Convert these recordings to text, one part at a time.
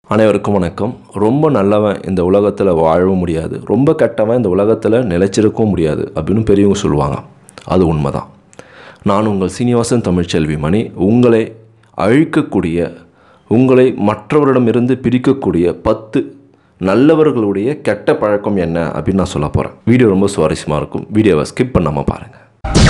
அனைவருக்கும் வணக்கம் ரொம்ப நல்லவன் இந்த உலகத்தில் வாழவும் முடியாது ரொம்ப கெட்டவன் இந்த உலகத்தில் நிலைச்சிருக்கவும் முடியாது அப்படின்னு பெரியவங்க சொல்லுவாங்க அது உண்மைதான் நான் உங்கள் சீனிவாசன் தமிழ்ச்செல்வி மணி உங்களை அழிக்கக்கூடிய உங்களை மற்றவரிடமிருந்து பிரிக்கக்கூடிய பத்து நல்லவர்களுடைய கெட்ட பழக்கம் என்ன அப்படின்னு நான் சொல்ல போகிறேன் வீடியோ ரொம்ப சுவாரஸ்யமாக இருக்கும் வீடியோவை ஸ்கிப் பண்ணாமல் பாருங்கள்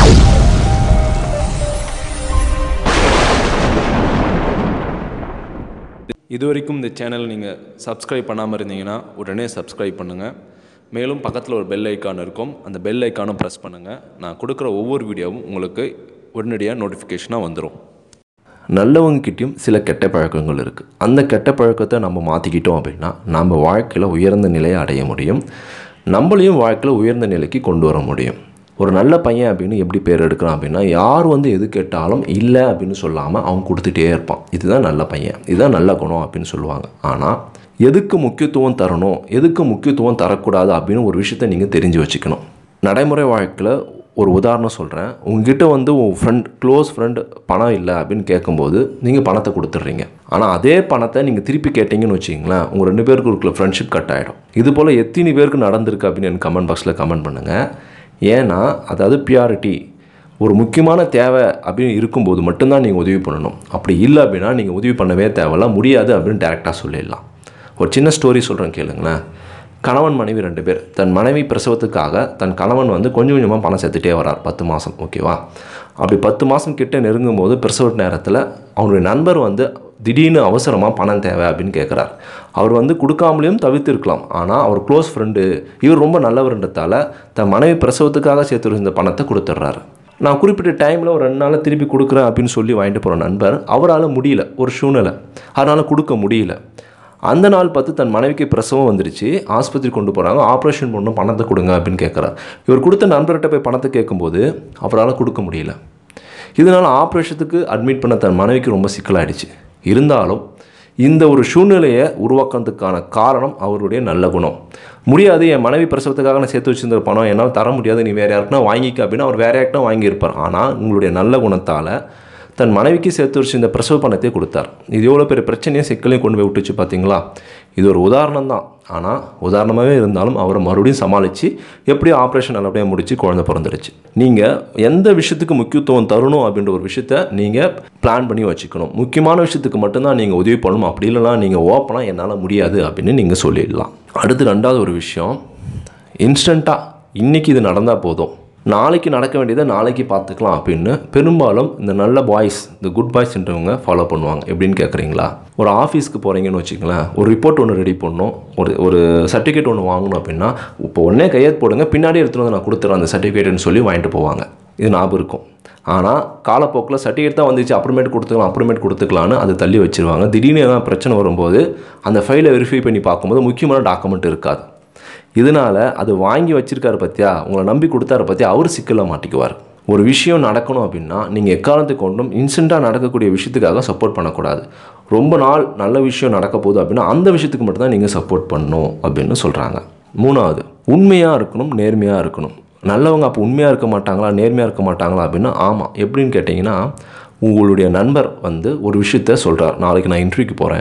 இது வரைக்கும் இந்த சேனல் நீங்கள் சப்ஸ்கிரைப் பண்ணாமல் இருந்தீங்கன்னா உடனே சப்ஸ்கிரைப் பண்ணுங்கள் மேலும் பக்கத்தில் ஒரு பெல் ஐக்கான் இருக்கும் அந்த பெல் ஐக்கானும் ப்ரெஸ் பண்ணுங்கள் நான் கொடுக்குற ஒவ்வொரு வீடியோவும் உங்களுக்கு உடனடியாக நோட்டிஃபிகேஷனாக வந்துடும் நல்லவங்ககிட்டயும் சில கெட்ட பழக்கங்கள் இருக்குது அந்த கெட்ட பழக்கத்தை நம்ம மாற்றிக்கிட்டோம் அப்படின்னா நம்ம வாழ்க்கையில் உயர்ந்த நிலையை அடைய முடியும் நம்மளையும் வாழ்க்கையில் உயர்ந்த நிலைக்கு கொண்டு வர முடியும் ஒரு நல்ல பையன் அப்படின்னு எப்படி பேர் எடுக்கிறான் அப்படின்னா யார் வந்து எது கேட்டாலும் இல்லை அப்படின்னு சொல்லாமல் அவன் கொடுத்துட்டே இருப்பான் இதுதான் நல்ல பையன் இதுதான் நல்ல குணம் அப்படின்னு சொல்லுவாங்க ஆனால் எதுக்கு முக்கியத்துவம் தரணும் எதுக்கு முக்கியத்துவம் தரக்கூடாது அப்படின்னு ஒரு விஷயத்த நீங்கள் தெரிஞ்சு வச்சுக்கணும் நடைமுறை வாழ்க்கையில் ஒரு உதாரணம் சொல்கிறேன் உங்ககிட்ட வந்து உன் ஃப்ரெண்ட் க்ளோஸ் ஃப்ரெண்ட் பணம் இல்லை அப்படின்னு கேட்கும்போது நீங்கள் பணத்தை கொடுத்துட்றீங்க ஆனால் அதே பணத்தை நீங்கள் திருப்பி கேட்டிங்கன்னு வச்சிங்களேன் உங்கள் ரெண்டு பேருக்கு இருக்கிற ஃப்ரெண்ட்ஷிப் கட் ஆகிடும் இது போல் எத்தனை பேருக்கு நடந்திருக்கு அப்படின்னு எனக்கு கமெண்ட் பாக்ஸில் கமெண்ட் பண்ணுங்கள் ஏன்னா அதாவது பியாரிட்டி ஒரு முக்கியமான தேவை அப்படின்னு இருக்கும்போது மட்டும்தான் நீங்கள் உதவி பண்ணணும் அப்படி இல்லை அப்படின்னா நீங்கள் உதவி பண்ணவே தேவையில்ல முடியாது அப்படின்னு டேரெக்டாக சொல்லிடலாம் ஒரு சின்ன ஸ்டோரி சொல்கிறேன் கேளுங்களேன் கணவன் மனைவி ரெண்டு பேர் தன் மனைவி பிரசவத்துக்காக தன் கணவன் வந்து கொஞ்சம் கொஞ்சமாக பணம் சேர்த்துட்டே வரார் பத்து மாதம் ஓகேவா அப்படி பத்து மாதம் கிட்ட நெருங்கும் போது பிரசவ நேரத்தில் அவருடைய நண்பர் வந்து திடீர்னு அவசரமாக பணம் தேவை அப்படின்னு கேட்குறார் அவர் வந்து கொடுக்காமலேயும் தவிர்த்திருக்கலாம் ஆனால் அவர் க்ளோஸ் ஃப்ரெண்டு இவர் ரொம்ப நல்லவர்ன்றதால தன் மனைவி பிரசவத்துக்காக சேர்த்து இந்த பணத்தை கொடுத்துட்றாரு நான் குறிப்பிட்ட டைமில் ஒரு ரெண்டு நாளில் திருப்பி கொடுக்குறேன் அப்படின்னு சொல்லி வாங்கிட்டு போகிற நண்பர் அவரால் முடியல ஒரு சூழ்நிலை அதனால் கொடுக்க முடியல அந்த நாள் பார்த்து தன் மனைவிக்கு பிரசவம் வந்துருச்சு ஆஸ்பத்திரி கொண்டு போகிறாங்க ஆப்ரேஷன் பண்ணணும் பணத்தை கொடுங்க அப்படின்னு கேட்குறாரு இவர் கொடுத்த நண்பர்கிட்ட போய் பணத்தை கேட்கும்போது அவரால் கொடுக்க முடியல இதனால் ஆப்ரேஷத்துக்கு அட்மிட் பண்ண தன் மனைவிக்கு ரொம்ப சிக்கலாயிடுச்சு இருந்தாலும் இந்த ஒரு சூழ்நிலையை உருவாக்குறதுக்கான காரணம் அவருடைய நல்ல குணம் முடியாது என் மனைவி பிரசவத்துக்காக நான் சேர்த்து வச்சிருந்த பணம் என்னால் தர முடியாது நீ வேறு யாருக்குனா வாங்கிக்க அப்படின்னு அவர் வேறு யாருக்குனா வாங்கியிருப்பார் ஆனால் உங்களுடைய நல்ல குணத்தால் தன் மனைவிக்கு சேர்த்து வச்சு இந்த பிரசவ பணத்தை கொடுத்தார் இது எவ்வளோ பெரிய பிரச்சனையும் சிக்கலையும் கொண்டு போய் விட்டுச்சு பார்த்தீங்களா இது ஒரு உதாரணம் தான் ஆனால் உதாரணமாகவே இருந்தாலும் அவரை மறுபடியும் சமாளித்து எப்படியோ ஆப்ரேஷன் நல்லபடியாக முடிச்சு குழந்தை பிறந்துடுச்சு நீங்கள் எந்த விஷயத்துக்கு முக்கியத்துவம் தரணும் அப்படின்ற ஒரு விஷயத்த நீங்கள் பிளான் பண்ணி வச்சுக்கணும் முக்கியமான விஷயத்துக்கு மட்டும்தான் நீங்கள் உதவி பண்ணணும் அப்படி இல்லைனா நீங்கள் ஓப்பனாக என்னால் முடியாது அப்படின்னு நீங்கள் சொல்லிடலாம் அடுத்து ரெண்டாவது ஒரு விஷயம் இன்ஸ்டண்ட்டாக இன்றைக்கி இது நடந்தால் போதும் நாளைக்கு நடக்க வேண்டியதை நாளைக்கு பார்த்துக்கலாம் அப்படின்னு பெரும்பாலும் இந்த நல்ல பாய்ஸ் இந்த குட் பாய்ஸ்ன்றவங்க ஃபாலோ பண்ணுவாங்க எப்படின்னு கேட்குறீங்களா ஒரு ஆஃபீஸ்க்கு போகிறீங்கன்னு வச்சுங்களேன் ஒரு ரிப்போர்ட் ஒன்று ரெடி பண்ணணும் ஒரு ஒரு சர்டிஃபிகேட் ஒன்று வாங்கணும் அப்படின்னா இப்போ உடனே கையெழுத்து போடுங்க பின்னாடி எடுத்துகிட்டு வந்து நான் கொடுத்துறேன் அந்த சர்டிஃபிகேட்னு சொல்லி வாங்கிட்டு போவாங்க இது ஞாபகம் இருக்கும் ஆனால் காலப்போக்கில் சர்டிஃபிகேட் தான் வந்துச்சு அப்புறமேட்டு கொடுத்துக்கலாம் அப்புறமேட்டு கொடுத்துக்கலான்னு அது தள்ளி வச்சிருவாங்க திடீர்னு எதாவது பிரச்சனை வரும்போது அந்த ஃபைலை வெரிஃபை பண்ணி பார்க்கும்போது முக்கியமான டாக்குமெண்ட் இருக்காது இதனால் அது வாங்கி வச்சிருக்காரு பற்றியா உங்களை நம்பி கொடுத்தாரு பற்றியா அவர் சிக்கலில் மாட்டிக்குவார் ஒரு விஷயம் நடக்கணும் அப்படின்னா நீங்கள் எக்காரணத்துக்கு கொண்டும் இன்ஸ்டண்ட்டாக நடக்கக்கூடிய விஷயத்துக்காக சப்போர்ட் பண்ணக்கூடாது ரொம்ப நாள் நல்ல விஷயம் நடக்க போகுது அப்படின்னா அந்த விஷயத்துக்கு மட்டும்தான் நீங்கள் சப்போர்ட் பண்ணணும் அப்படின்னு சொல்கிறாங்க மூணாவது உண்மையாக இருக்கணும் நேர்மையாக இருக்கணும் நல்லவங்க அப்போ உண்மையாக இருக்க மாட்டாங்களா நேர்மையாக இருக்க மாட்டாங்களா அப்படின்னா ஆமாம் எப்படின்னு கேட்டிங்கன்னா உங்களுடைய நண்பர் வந்து ஒரு விஷயத்த சொல்கிறார் நாளைக்கு நான் இன்டர்வியூக்கு போகிறேன்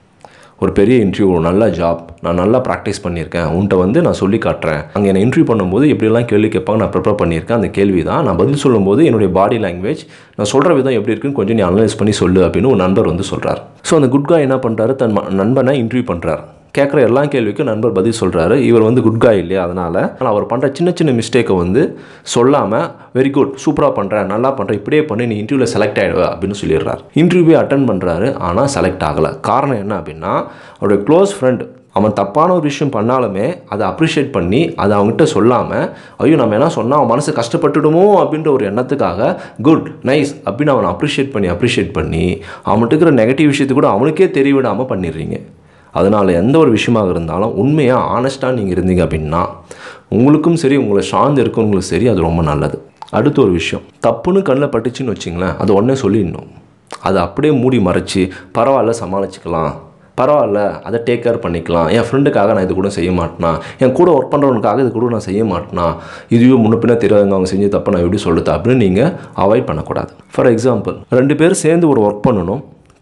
ஒரு பெரிய இன்டர்வியூ ஒரு நல்ல ஜாப் நான் நல்லா ப்ராக்டிஸ் பண்ணியிருக்கேன் உன்ட்ட வந்து நான் சொல்லி காட்டுறேன் அங்கே என்னை இன்டர்வியூ பண்ணும்போது எப்படிலாம் கேள்வி கேட்பாங்க நான் ப்ரிப்பேர் பண்ணியிருக்கேன் அந்த கேள்வி தான் நான் பதில் சொல்லும்போது என்னுடைய பாடி லாங்குவேஜ் நான் சொல்கிற விதம் எப்படி இருக்குன்னு கொஞ்சம் நீ அனலைஸ் பண்ணி சொல்லு அப்படின்னு ஒரு நண்பர் வந்து சொல்கிறார் ஸோ அந்த குட் காய் என்ன பண்ணுறாரு தன் ம- நண்பனை இன்டர்வியூ பண்ணுறாரு கேட்குற எல்லா கேள்விக்கும் நண்பர் பதில் சொல்கிறாரு இவர் வந்து குட் காய் இல்லையா அதனால் அவர் பண்ணுற சின்ன சின்ன மிஸ்டேக்கை வந்து சொல்லாமல் வெரி குட் சூப்பராக பண்ணுறேன் நல்லா பண்ணுறேன் இப்படியே பண்ணி நீ இன்டர்வியூவில் செலக்ட் ஆகிடுவ அப்படின்னு சொல்லிடுறாரு இன்டர்வியூ அட்டன் பண்ணுறாரு ஆனால் செலக்ட் ஆகலை காரணம் என்ன அப்படின்னா அவருடைய க்ளோஸ் ஃப்ரெண்ட் அவன் தப்பான ஒரு விஷயம் பண்ணாலுமே அதை அப்ரிஷியேட் பண்ணி அதை அவங்ககிட்ட சொல்லாமல் ஐயோ நம்ம என்ன சொன்னால் அவன் மனசு கஷ்டப்பட்டுடுமோ அப்படின்ற ஒரு எண்ணத்துக்காக குட் நைஸ் அப்படின்னு அவனை அப்ரிஷியேட் பண்ணி அப்ரிஷியேட் பண்ணி அவன்கிட்ட இருக்கிற நெகட்டிவ் விஷயத்தை கூட அவனுக்கே தெரிய விடாமல் பண்ணிடுறீங்க அதனால் எந்த ஒரு விஷயமாக இருந்தாலும் உண்மையாக ஆனஸ்ட்டாக நீங்கள் இருந்தீங்க அப்படின்னா உங்களுக்கும் சரி உங்களை சார்ந்து இருக்கவங்களுக்கும் சரி அது ரொம்ப நல்லது அடுத்த ஒரு விஷயம் தப்புன்னு கண்ணில் பட்டுச்சுன்னு வச்சிங்களேன் அது உடனே சொல்லிடணும் அதை அப்படியே மூடி மறைச்சி பரவாயில்ல சமாளிச்சுக்கலாம் பரவாயில்ல அதை டேக் கேர் பண்ணிக்கலாம் என் ஃப்ரெண்டுக்காக நான் இது கூட செய்ய மாட்டேனா என் கூட ஒர்க் பண்ணுறவனுக்காக இது கூட நான் செய்ய மாட்டேனா இதுவே முன்ன பின்ன தெரியாதவங்க அவங்க செஞ்ச தப்பை நான் எப்படி சொல்லுது அப்படின்னு நீங்கள் அவாய்ட் பண்ணக்கூடாது ஃபார் எக்ஸாம்பிள் ரெண்டு பேரும் சேர்ந்து ஒரு ஒர்க் பண்ணணும்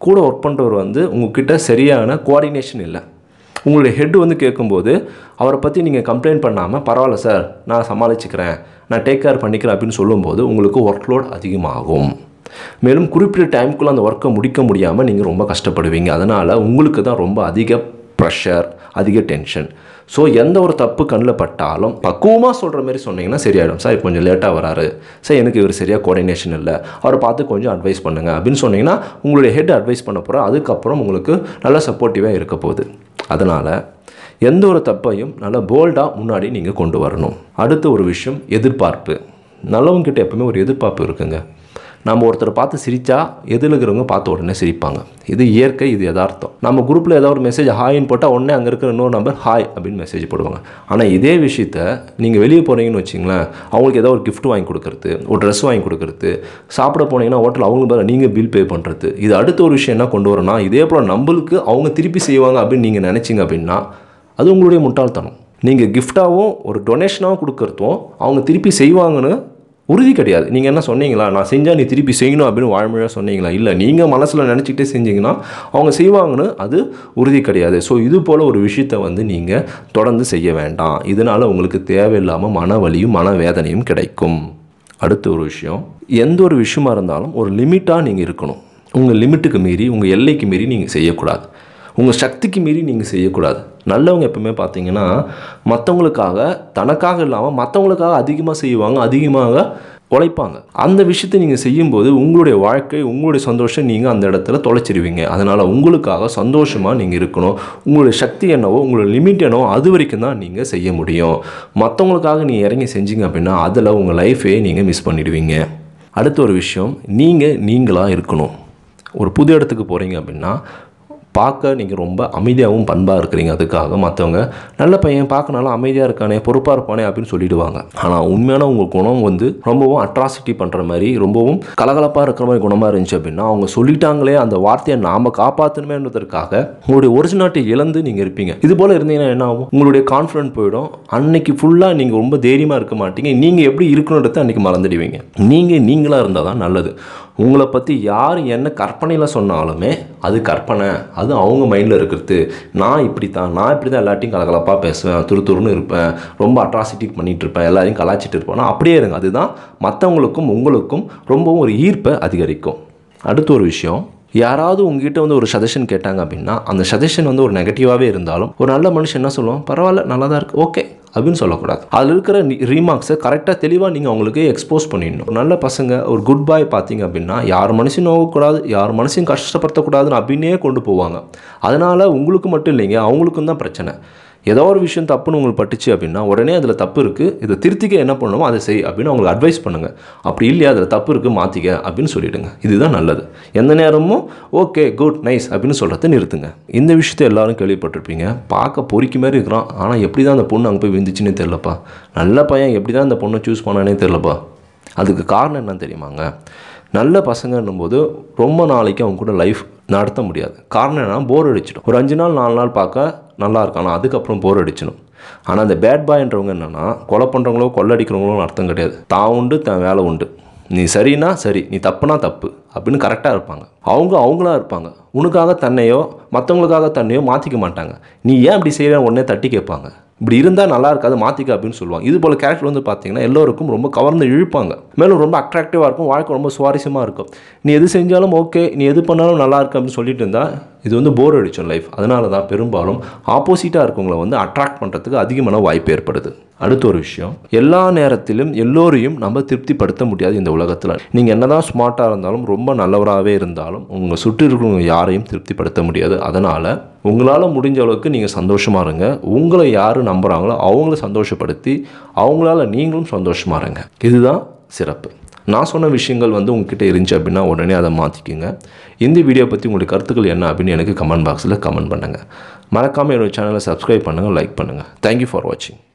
கூட ஒர்க் பண்ணுறவர் வந்து உங்ககிட்ட சரியான கோஆர்டினேஷன் இல்லை உங்களுடைய ஹெட் வந்து கேட்கும்போது அவரை பற்றி நீங்கள் கம்ப்ளைண்ட் பண்ணாமல் பரவாயில்ல சார் நான் சமாளிச்சுக்கிறேன் நான் டேக் கேர் பண்ணிக்கிறேன் அப்படின்னு சொல்லும்போது உங்களுக்கு ஒர்க் லோட் அதிகமாகும் மேலும் குறிப்பிட்ட டைமுக்குள்ளே அந்த ஒர்க்கை முடிக்க முடியாமல் நீங்கள் ரொம்ப கஷ்டப்படுவீங்க அதனால் உங்களுக்கு தான் ரொம்ப அதிக ப்ரெஷர் அதிக டென்ஷன் ஸோ எந்த ஒரு தப்பு கண்ணில் பட்டாலும் பக்குவமாக சொல்கிற மாதிரி சொன்னீங்கன்னா சரியாயிடும் சார் இப்போ கொஞ்சம் லேட்டாக வராரு சார் எனக்கு இவர் சரியாக கோஆர்டினேஷன் இல்லை அவரை பார்த்து கொஞ்சம் அட்வைஸ் பண்ணுங்கள் அப்படின்னு சொன்னீங்கன்னா உங்களுடைய ஹெட் அட்வைஸ் பண்ண போகிறோம் அதுக்கப்புறம் உங்களுக்கு நல்ல சப்போர்ட்டிவாக இருக்க போகுது அதனால் எந்த ஒரு தப்பையும் நல்லா போல்டாக முன்னாடி நீங்கள் கொண்டு வரணும் அடுத்த ஒரு விஷயம் எதிர்பார்ப்பு நல்லவங்ககிட்ட எப்பவுமே ஒரு எதிர்பார்ப்பு இருக்குங்க நம்ம ஒருத்தரை பார்த்து சிரித்தா எதில் இருக்கிறவங்க பார்த்த உடனே சிரிப்பாங்க இது இயற்கை இது யதார்த்தம் நம்ம குரூப்பில் ஏதாவது ஒரு மெசேஜ் ஹாய்ன்னு போட்டால் உடனே அங்கே இருக்கிற இன்னொரு நம்பர் ஹாய் அப்படின்னு மெசேஜ் போடுவாங்க ஆனால் இதே விஷயத்த நீங்கள் வெளியே போனீங்கன்னு வச்சிங்களேன் அவங்களுக்கு ஏதாவது ஒரு gift வாங்கி கொடுக்கறது ஒரு ட்ரெஸ் வாங்கி கொடுக்கறது சாப்பிட போனீங்கன்னா ஹோட்டல் அவங்க பதில் நீங்கள் பில் பே பண்ணுறது இது அடுத்த ஒரு விஷயம் என்ன கொண்டு வரணும்னா இதே போல் நம்மளுக்கு அவங்க திருப்பி செய்வாங்க அப்படின்னு நீங்கள் நினச்சிங்க அப்படின்னா அது உங்களுடைய முட்டாள்தனம் நீங்கள் கிஃப்டாகவும் ஒரு டொனேஷனாகவும் கொடுக்கறதும் அவங்க திருப்பி செய்வாங்கன்னு உறுதி கிடையாது நீங்கள் என்ன சொன்னீங்களா நான் செஞ்சால் நீ திருப்பி செய்யணும் அப்படின்னு வாழ்மொழியாக சொன்னீங்களா இல்லை நீங்கள் மனசில் நினச்சிக்கிட்டே செஞ்சீங்கன்னா அவங்க செய்வாங்கன்னு அது உறுதி கிடையாது ஸோ இது போல் ஒரு விஷயத்தை வந்து நீங்கள் தொடர்ந்து செய்ய வேண்டாம் இதனால் உங்களுக்கு தேவையில்லாமல் மன வலியும் மன வேதனையும் கிடைக்கும் அடுத்த ஒரு விஷயம் எந்த ஒரு விஷயமா இருந்தாலும் ஒரு லிமிட்டாக நீங்கள் இருக்கணும் உங்கள் லிமிட்டுக்கு மீறி உங்கள் எல்லைக்கு மீறி நீங்கள் செய்யக்கூடாது உங்கள் சக்திக்கு மீறி நீங்கள் செய்யக்கூடாது நல்லவங்க எப்பவுமே பார்த்தீங்கன்னா மற்றவங்களுக்காக தனக்காக இல்லாமல் மற்றவங்களுக்காக அதிகமாக செய்வாங்க அதிகமாக உழைப்பாங்க அந்த விஷயத்தை நீங்கள் செய்யும்போது உங்களுடைய வாழ்க்கை உங்களுடைய சந்தோஷம் நீங்கள் அந்த இடத்துல தொலைச்சிருவீங்க அதனால் உங்களுக்காக சந்தோஷமாக நீங்கள் இருக்கணும் உங்களுடைய சக்தி என்னவோ உங்களுடைய லிமிட் என்னவோ அது வரைக்கும் தான் நீங்கள் செய்ய முடியும் மற்றவங்களுக்காக நீங்கள் இறங்கி செஞ்சீங்க அப்படின்னா அதில் உங்கள் லைஃபே நீங்கள் மிஸ் பண்ணிடுவீங்க அடுத்த ஒரு விஷயம் நீங்கள் நீங்களாக இருக்கணும் ஒரு புது இடத்துக்கு போகிறீங்க அப்படின்னா பார்க்க நீங்கள் ரொம்ப அமைதியாகவும் பண்பாக இருக்கிறீங்க அதுக்காக மற்றவங்க நல்ல பையன் பார்க்க நல்லா அமைதியாக இருக்கானே பொறுப்பாக இருப்பானே அப்படின்னு சொல்லிடுவாங்க ஆனால் உண்மையான உங்கள் குணம் வந்து ரொம்பவும் அட்ராசிட்டி பண்ணுற மாதிரி ரொம்பவும் கலகலப்பாக இருக்கிற மாதிரி குணமாக இருந்துச்சு அப்படின்னா அவங்க சொல்லிட்டாங்களே அந்த வார்த்தையை நாம் காப்பாற்றணுமேன்றதற்காக உங்களுடைய ஒரிஜினாலிட்டி இழந்து நீங்கள் இருப்பீங்க இது போல் இருந்தீங்கன்னா என்ன ஆகும் உங்களுடைய கான்ஃபிடன்ட் போயிடும் அன்னைக்கு ஃபுல்லாக நீங்கள் ரொம்ப தைரியமாக இருக்க மாட்டீங்க நீங்கள் எப்படி இருக்கணுன்றதை அன்றைக்கி மறந்துடுவீங்க நீங்கள் நீங்களாக இருந்தால் தான் நல்லது உங்களை பற்றி யார் என்ன கற்பனையில் சொன்னாலுமே அது கற்பனை அது அவங்க மைண்டில் இருக்கிறது நான் இப்படி தான் நான் இப்படி தான் எல்லாத்தையும் கலகலப்பாக பேசுவேன் துரு துருன்னு இருப்பேன் ரொம்ப அட்ராசிட்டி பண்ணிகிட்டு இருப்பேன் எல்லாரையும் கலாச்சிட்டு இருப்பேன் அப்படியே இருங்க அதுதான் மற்றவங்களுக்கும் உங்களுக்கும் ரொம்பவும் ஒரு ஈர்ப்பை அதிகரிக்கும் அடுத்த ஒரு விஷயம் யாராவது உங்ககிட்ட வந்து ஒரு சஜஷன் கேட்டாங்க அப்படின்னா அந்த சஜஷன் வந்து ஒரு நெகட்டிவாகவே இருந்தாலும் ஒரு நல்ல மனுஷன் என்ன சொல்லுவான் பரவாயில்ல நல்லா தான் இருக்கு ஓகே அப்படின்னு சொல்லக்கூடாது அதில் இருக்கிற ரீமார்க்ஸை கரெக்டாக தெளிவாக நீங்கள் அவங்களுக்கு எக்ஸ்போஸ் பண்ணிடணும் ஒரு நல்ல பசங்க ஒரு குட் பாய் பார்த்தீங்க அப்படின்னா யார் மனுஷன் நோகக்கூடாது யார் மனுஷன் கஷ்டப்படுத்தக்கூடாதுன்னு அப்படின்னே கொண்டு போவாங்க அதனால் உங்களுக்கு மட்டும் இல்லைங்க அவங்களுக்கும் தான் பிரச்சனை ஏதோ ஒரு விஷயம் தப்புன்னு உங்களுக்கு பட்டுச்சு அப்படின்னா உடனே அதில் தப்பு இருக்குது இதை திருத்திக்க என்ன பண்ணணுமோ அதை செய் அப்படின்னு அவங்களுக்கு அட்வைஸ் பண்ணுங்கள் அப்படி இல்லையா அதில் தப்பு இருக்குது மாற்றிக்க அப்படின்னு சொல்லிவிடுங்க இதுதான் நல்லது எந்த நேரமும் ஓகே குட் நைஸ் அப்படின்னு சொல்கிறத நிறுத்துங்க இந்த விஷயத்தை எல்லாரும் கேள்விப்பட்டிருப்பீங்க பார்க்க பொறிக்கு மாதிரி இருக்கிறான் ஆனால் எப்படி தான் அந்த பொண்ணு அங்கே போய் விந்துச்சுன்னே தெரிலப்பா நல்ல பையன் எப்படி தான் அந்த பொண்ணை சூஸ் பண்ணானே தெரிலப்பா அதுக்கு காரணம் என்னன்னு தெரியுமாங்க நல்ல பசங்கன்னும் போது ரொம்ப நாளைக்கு அவங்க கூட லைஃப் நடத்த முடியாது காரணம் என்னன்னா போர் அடிச்சிடும் ஒரு அஞ்சு நாள் நாலு நாள் பார்க்க நல்லா இருக்கும் ஆனால் அதுக்கப்புறம் போர் அடிச்சிடும் ஆனால் அந்த பேட் பாய்ன்றவங்க என்னென்னா கொலை பண்ணுறவங்களோ கொள்ளடிக்கிறவங்களோ அர்த்தம் கிடையாது தான் உண்டு தன் வேலை உண்டு நீ சரினா சரி நீ தப்புனா தப்பு அப்படின்னு கரெக்டாக இருப்பாங்க அவங்க அவங்களா இருப்பாங்க உனக்காக தன்னையோ மற்றவங்களுக்காக தன்னையோ மாற்றிக்க மாட்டாங்க நீ ஏன் இப்படி செய்கிற உடனே தட்டி கேட்பாங்க இப்படி இருந்தால் நல்லா இருக்காது மாற்றிக்க அப்படின்னு சொல்லுவாங்க இது போல் கேரக்டர் வந்து பார்த்தீங்கன்னா எல்லோருக்கும் ரொம்ப கவர்ந்து இழுப்பாங்க மேலும் ரொம்ப அட்ராக்டிவாக இருக்கும் வாழ்க்கை ரொம்ப சுவாரஸ்யமாக இருக்கும் நீ எது செஞ்சாலும் ஓகே நீ எது பண்ணாலும் நல்லா இருக்கு அப்படின்னு சொல்லிட்டு இருந்தால் இது வந்து போர் அடிச்சோம் லைஃப் அதனால தான் பெரும்பாலும் ஆப்போசிட்டாக இருக்கவங்கள வந்து அட்ராக்ட் பண்ணுறதுக்கு அதிகமான வாய்ப்பு ஏற்படுது அடுத்த ஒரு விஷயம் எல்லா நேரத்திலும் எல்லோரையும் நம்ம திருப்திப்படுத்த முடியாது இந்த உலகத்தில் நீங்கள் என்னதான் ஸ்மார்ட்டாக இருந்தாலும் ரொம்ப நல்லவராகவே இருந்தாலும் உங்கள் சுற்றி இருக்கிறவங்க யாரையும் திருப்திப்படுத்த முடியாது அதனால் உங்களால் முடிஞ்ச அளவுக்கு நீங்கள் சந்தோஷமாக இருங்க உங்களை யார் நம்புகிறாங்களோ அவங்கள சந்தோஷப்படுத்தி அவங்களால நீங்களும் சந்தோஷமாக இருங்க இதுதான் சிறப்பு நான் சொன்ன விஷயங்கள் வந்து உங்ககிட்ட இருந்துச்சு அப்படின்னா உடனே அதை மாற்றிக்குங்க இந்த வீடியோ பற்றி உங்களுடைய கருத்துக்கள் என்ன அப்படின்னு எனக்கு கமெண்ட் பாக்ஸில் கமெண்ட் பண்ணுங்கள் மறக்காமல் என்னோட சேனலை சப்ஸ்கிரைப் பண்ணுங்கள் லைக் பண்ணுங்கள் தேங்க்யூ ஃபார் வாட்சிங்